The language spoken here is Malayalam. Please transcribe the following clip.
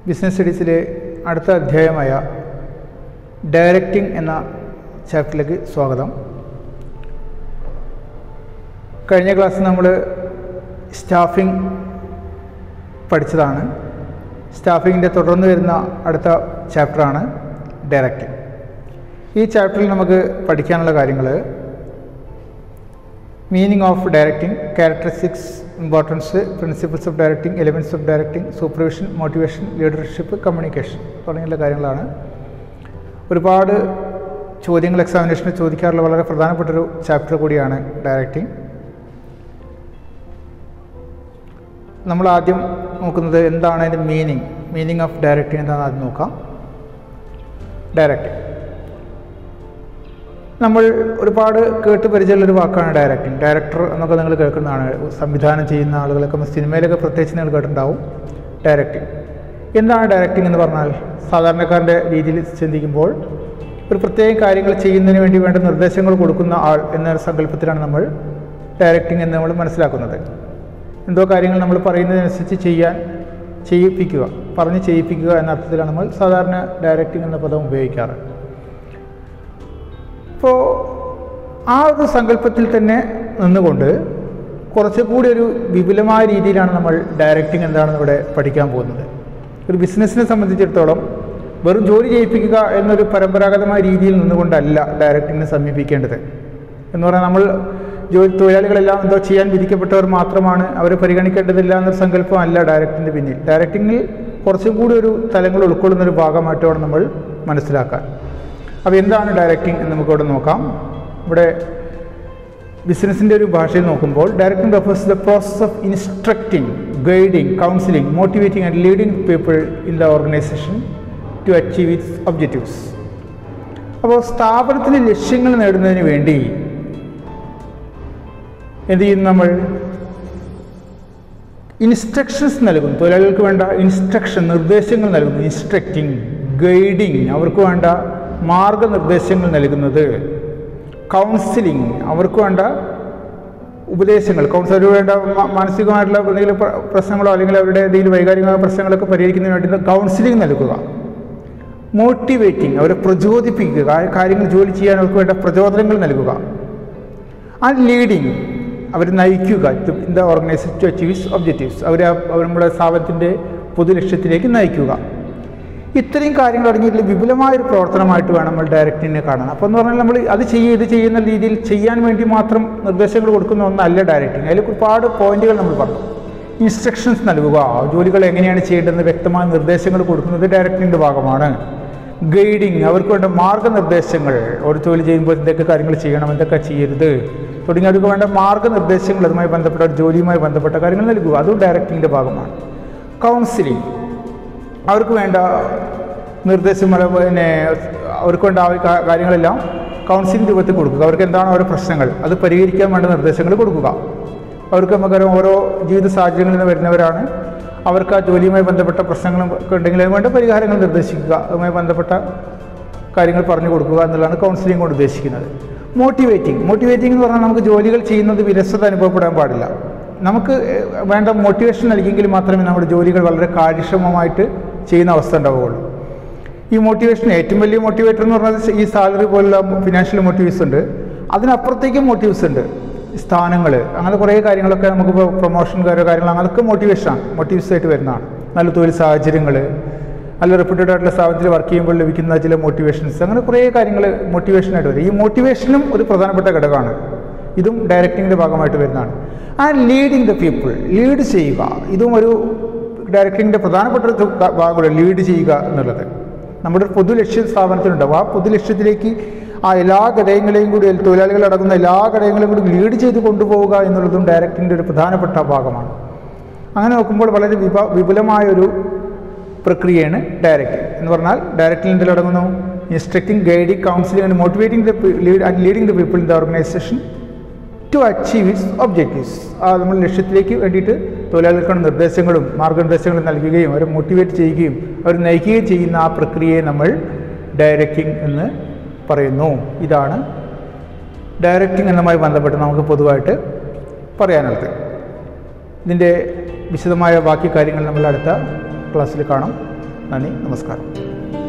ബിസിനസ് സ്റ്റഡീസിലെ അടുത്ത അധ്യായമായ ഡയറക്റ്റിംഗ് എന്ന ചാപ്റ്ററിലേക്ക് സ്വാഗതം കഴിഞ്ഞ ക്ലാസ്സിൽ നമ്മൾ സ്റ്റാഫിംഗ് പഠിച്ചതാണ് സ്റ്റാഫിങ്ങിൻ്റെ തുടർന്ന് വരുന്ന അടുത്ത ചാപ്റ്ററാണ് ഡയറക്റ്റിംഗ് ഈ ചാപ്റ്ററിൽ നമുക്ക് പഠിക്കാനുള്ള കാര്യങ്ങൾ meaning of directing characteristics importance principles of directing elements of directing supervision motivation leadership communication തുടങ്ങിയുള്ള കാര്യങ്ങളാണ് ഒരുപാട് ചോദ്യങ്ങൾ എക്സാമിനേഷന് ചോദിക്കാറുള്ള വളരെ പ്രധാനപ്പെട്ടൊരു ചാപ്റ്റർ കൂടിയാണ് ഡയറക്റ്റിംഗ് നമ്മൾ ആദ്യം നോക്കുന്നത് എന്താണ് അതിൻ്റെ മീനിങ് മീനിങ് ഓഫ് ഡയറക്റ്റിംഗ് എന്താണെന്ന് ആദ്യം നോക്കാം ഡയറക്റ്റിംഗ് നമ്മൾ ഒരുപാട് കേട്ട് പരിചയമുള്ളൊരു വാക്കാണ് ഡയറക്റ്റിംഗ് ഡയറക്ടർ എന്നൊക്കെ നിങ്ങൾ കേൾക്കുന്നതാണ് സംവിധാനം ചെയ്യുന്ന ആളുകളൊക്കെ സിനിമയിലൊക്കെ പ്രത്യേകിച്ച് നിങ്ങൾ കേട്ടിട്ടുണ്ടാവും ഡയറക്റ്റിംഗ് എന്താണ് ഡയറക്റ്റിംഗ് എന്ന് പറഞ്ഞാൽ സാധാരണക്കാരൻ്റെ രീതിയിൽ ചിന്തിക്കുമ്പോൾ ഒരു പ്രത്യേക കാര്യങ്ങൾ ചെയ്യുന്നതിന് വേണ്ടി വേണ്ട നിർദ്ദേശങ്ങൾ കൊടുക്കുന്ന ആൾ എന്ന സങ്കല്പത്തിലാണ് നമ്മൾ ഡയറക്റ്റിംഗ് എന്ന് നമ്മൾ മനസ്സിലാക്കുന്നത് എന്തോ കാര്യങ്ങൾ നമ്മൾ പറയുന്നതിനനുസരിച്ച് ചെയ്യാൻ ചെയ്യിപ്പിക്കുക പറഞ്ഞ് ചെയ്യിപ്പിക്കുക എന്ന അർത്ഥത്തിലാണ് നമ്മൾ സാധാരണ ഡയറക്റ്റിംഗ് എന്ന പദം ഉപയോഗിക്കാറ് അപ്പോൾ ആ ഒരു സങ്കല്പത്തിൽ തന്നെ നിന്നുകൊണ്ട് കുറച്ചുകൂടി ഒരു വിപുലമായ രീതിയിലാണ് നമ്മൾ ഡയറക്റ്റിംഗ് എന്താണെന്ന് ഇവിടെ പഠിക്കാൻ പോകുന്നത് ഒരു ബിസിനസ്സിനെ സംബന്ധിച്ചിടത്തോളം വെറും ജോലി ചെയ്യിപ്പിക്കുക എന്നൊരു പരമ്പരാഗതമായ രീതിയിൽ നിന്നുകൊണ്ടല്ല ഡയറക്റ്റിങ്ങിനെ സമീപിക്കേണ്ടത് എന്ന് പറഞ്ഞാൽ നമ്മൾ ജോലി തൊഴിലാളികളെല്ലാം എന്തോ ചെയ്യാൻ വിധിക്കപ്പെട്ടവർ മാത്രമാണ് അവരെ പരിഗണിക്കേണ്ടതില്ല എന്നൊരു സങ്കല്പമല്ല ഡയറക്റ്റിൻ്റെ പിന്നിൽ ഡയറക്റ്റിങ്ങിൽ കുറച്ചും കൂടി ഒരു തലങ്ങൾ ഉൾക്കൊള്ളുന്ന ഒരു ഭാഗമായിട്ട് വേണം നമ്മൾ മനസ്സിലാക്കാൻ അപ്പോൾ എന്താണ് ഡയറക്റ്റിംഗ് എന്ന് നമുക്കിവിടെ നോക്കാം ഇവിടെ ബിസിനസ്സിൻ്റെ ഒരു ഭാഷയിൽ നോക്കുമ്പോൾ directing refers the process of instructing guiding counselling motivating and leading people in the organisation to achieve its objectives അപ്പോൾ സ്ഥാപനത്തിൻ്റെ ലക്ഷ്യങ്ങൾ നേടുന്നതിന് വേണ്ടി എന്ത് ചെയ്യുന്നു നമ്മൾ ഇൻസ്ട്രക്ഷൻസ് നൽകുന്നു തൊഴിലാളികൾക്ക് വേണ്ട ഇൻസ്ട്രക്ഷൻ നിർദ്ദേശങ്ങൾ നൽകുന്നു ഇൻസ്ട്രക്റ്റിംഗ് ഗൈഡിങ് അവർക്ക് വേണ്ട മാർഗനിർദ്ദേശങ്ങൾ നൽകുന്നത് കൗൺസിലിംഗ് അവർക്ക് വേണ്ട ഉപദേശങ്ങൾ കൗൺസിലർ വേണ്ട മാനസികമായിട്ടുള്ള എന്തെങ്കിലും പ്രശ്നങ്ങളോ അല്ലെങ്കിൽ അവരുടെ എന്തെങ്കിലും വൈകാരികമായ പ്രശ്നങ്ങളൊക്കെ പരിഹരിക്കുന്നതിന് വേണ്ടി കൗൺസിലിംഗ് നൽകുക മോട്ടിവേറ്റിംഗ് അവരെ പ്രചോദിപ്പിക്കുക കാര്യങ്ങൾ ജോലി ചെയ്യാൻ അവർക്ക് വേണ്ട പ്രചോദനങ്ങൾ നൽകുക ആൻഡ് ലീഡിങ് അവർ നയിക്കുക in the organisation to achieves objectives അവരെ നമ്മുടെ സ്ഥാപനത്തിൻ്റെ പൊതുലക്ഷ്യത്തിലേക്ക് നയിക്കുക ഇത്രയും കാര്യങ്ങൾ അടങ്ങിയിട്ടുള്ള വിപുലമായൊരു പ്രവർത്തനമായിട്ട് വേണം നമ്മൾ ഡയറക്റ്റിനെ കാണാൻ അപ്പോൾ എന്ന് പറഞ്ഞാൽ നമ്മൾ അത് ചെയ്യുക ഇത് ചെയ്യുന്ന രീതിയിൽ ചെയ്യാൻ വേണ്ടി മാത്രം നിർദ്ദേശങ്ങൾ കൊടുക്കുന്ന ഒന്നല്ല ഡയറക്റ്റിംഗ് അതിൽ ഒരുപാട് പോയിന്റുകൾ നമ്മൾ പറഞ്ഞു ഇൻസ്ട്രക്ഷൻസ് നൽകുക ജോലികൾ എങ്ങനെയാണ് ചെയ്യേണ്ടതെന്ന് വ്യക്തമായ നിർദ്ദേശങ്ങൾ കൊടുക്കുന്നത് ഡയറക്റ്റിൻ്റെ ഭാഗമാണ് ഗൈഡിങ് അവർക്ക് വേണ്ട മാർഗനിർദ്ദേശങ്ങൾ ഒരു ജോലി ചെയ്യുമ്പോൾ എന്തൊക്കെ കാര്യങ്ങൾ ചെയ്യണം എന്തൊക്കെ ചെയ്യരുത് തുടങ്ങി അവർക്ക് വേണ്ട മാർഗനിർദ്ദേശങ്ങൾ അതുമായി ബന്ധപ്പെട്ട ജോലിയുമായി ബന്ധപ്പെട്ട കാര്യങ്ങൾ നൽകുക അതും ഡയറക്റ്റിങ്ങിൻ്റെ ഭാഗമാണ് കൗൺസിലിംഗ് അവർക്ക് വേണ്ട നിർദ്ദേശങ്ങൾ പിന്നെ അവർക്ക് വേണ്ട കാര്യങ്ങളെല്ലാം കൗൺസിലിംഗ് രൂപത്തിൽ കൊടുക്കുക അവർക്ക് എന്താണ് അവരുടെ പ്രശ്നങ്ങൾ അത് പരിഹരിക്കാൻ വേണ്ട നിർദ്ദേശങ്ങൾ കൊടുക്കുക അവർക്ക് നമുക്കറിയാം ഓരോ ജീവിത സാഹചര്യങ്ങളിൽ നിന്ന് വരുന്നവരാണ് അവർക്ക് ആ ജോലിയുമായി ബന്ധപ്പെട്ട പ്രശ്നങ്ങളൊക്കെ ഉണ്ടെങ്കിൽ അതിന് വേണ്ട പരിഹാരങ്ങൾ നിർദ്ദേശിക്കുക അതുമായി ബന്ധപ്പെട്ട കാര്യങ്ങൾ പറഞ്ഞു കൊടുക്കുക എന്നുള്ളതാണ് കൗൺസിലിംഗ് കൊണ്ട് ഉദ്ദേശിക്കുന്നത് മോട്ടിവേറ്റിംഗ് മോട്ടിവേറ്റിംഗ് എന്ന് പറഞ്ഞാൽ നമുക്ക് ജോലികൾ ചെയ്യുന്നത് വിരസത അനുഭവപ്പെടാൻ പാടില്ല നമുക്ക് വേണ്ട മോട്ടിവേഷൻ നൽകിയെങ്കിൽ മാത്രമേ നമ്മുടെ ജോലികൾ വളരെ കാര്യക്ഷമമായിട്ട് ചെയ്യുന്ന അവസ്ഥ ഉണ്ടാവുകയുള്ളൂ ഈ മോട്ടിവേഷൻ ഏറ്റവും വലിയ മോട്ടിവേറ്റർ എന്ന് പറഞ്ഞാൽ ഈ സാലറി പോലുള്ള ഫിനാൻഷ്യൽ മോട്ടീവ്സ് ഉണ്ട് അതിനപ്പുറത്തേക്കും മോട്ടീവ്സ് ഉണ്ട് സ്ഥാനങ്ങൾ അങ്ങനെ കുറേ കാര്യങ്ങളൊക്കെ നമുക്കിപ്പോൾ പ്രൊമോഷൻ കാര്യങ്ങൾ അങ്ങനെയൊക്കെ മോട്ടിവേഷനാണ് മോട്ടീവ്സ് ആയിട്ട് വരുന്നതാണ് നല്ല തൊഴിൽ സാഹചര്യങ്ങൾ നല്ല റെപ്യൂട്ടഡ് ആയിട്ടുള്ള സ്ഥാപനത്തിൽ വർക്ക് ചെയ്യുമ്പോൾ ലഭിക്കുന്ന ചില മോട്ടിവേഷൻസ് അങ്ങനെ കുറേ കാര്യങ്ങൾ മോട്ടിവേഷനായിട്ട് വരും ഈ മോട്ടിവേഷനും ഒരു പ്രധാനപ്പെട്ട ഘടകമാണ് ഇതും ഡയറക്റ്റിങ്ങിൻ്റെ ഭാഗമായിട്ട് വരുന്നതാണ് and leading the people lead ചെയ്യുക ഇതും ഒരു ഡയറക്റ്റിങ്ങിൻ്റെ പ്രധാനപ്പെട്ട ഒരു ഭാഗമാണ് ലീഡ് ചെയ്യുക എന്നുള്ളത് നമ്മുടെ ഒരു പൊതുലക്ഷ്യ സ്ഥാപനത്തിലുണ്ടാവും ആ പൊതുലക്ഷ്യത്തിലേക്ക് ആ എല്ലാ ഘടകങ്ങളെയും കൂടി തൊഴിലാളികൾ അടങ്ങുന്ന എല്ലാ ഘടകങ്ങളെയും കൂടി ലീഡ് ചെയ്ത് കൊണ്ടുപോവുക എന്നുള്ളതും ഡയറക്റ്റിൻ്റെ ഒരു പ്രധാനപ്പെട്ട ഭാഗമാണ് അങ്ങനെ നോക്കുമ്പോൾ വളരെ വിപ വിപുലമായൊരു പ്രക്രിയയാണ് ഡയറക്റ്റിംഗ് എന്ന് പറഞ്ഞാൽ ഡയറക്റ്റിൽ എന്തിൽ അടങ്ങുന്നു instructing guiding counselling and motivating the lead and leading the people in the organisation to achieve its objectives ആ നമ്മൾ ലക്ഷ്യത്തിലേക്ക് വേണ്ടിയിട്ട് തൊഴിലാളികൾക്കുള്ള നിർദ്ദേശങ്ങളും മാർഗനിർദ്ദേശങ്ങളും നൽകുകയും അവരെ മോട്ടിവേറ്റ് ചെയ്യുകയും അവർ നയിക്കുകയും ചെയ്യുന്ന ആ പ്രക്രിയയെ നമ്മൾ ഡയറക്റ്റിംഗ് എന്ന് പറയുന്നു ഇതാണ് ഡയറക്റ്റിംഗ് എന്നുമായി ബന്ധപ്പെട്ട് നമുക്ക് പൊതുവായിട്ട് പറയാനുള്ളത് ഇതിൻ്റെ വിശദമായ ബാക്കി കാര്യങ്ങൾ നമ്മൾ അടുത്ത ക്ലാസ്സിൽ കാണാം നന്ദി നമസ്കാരം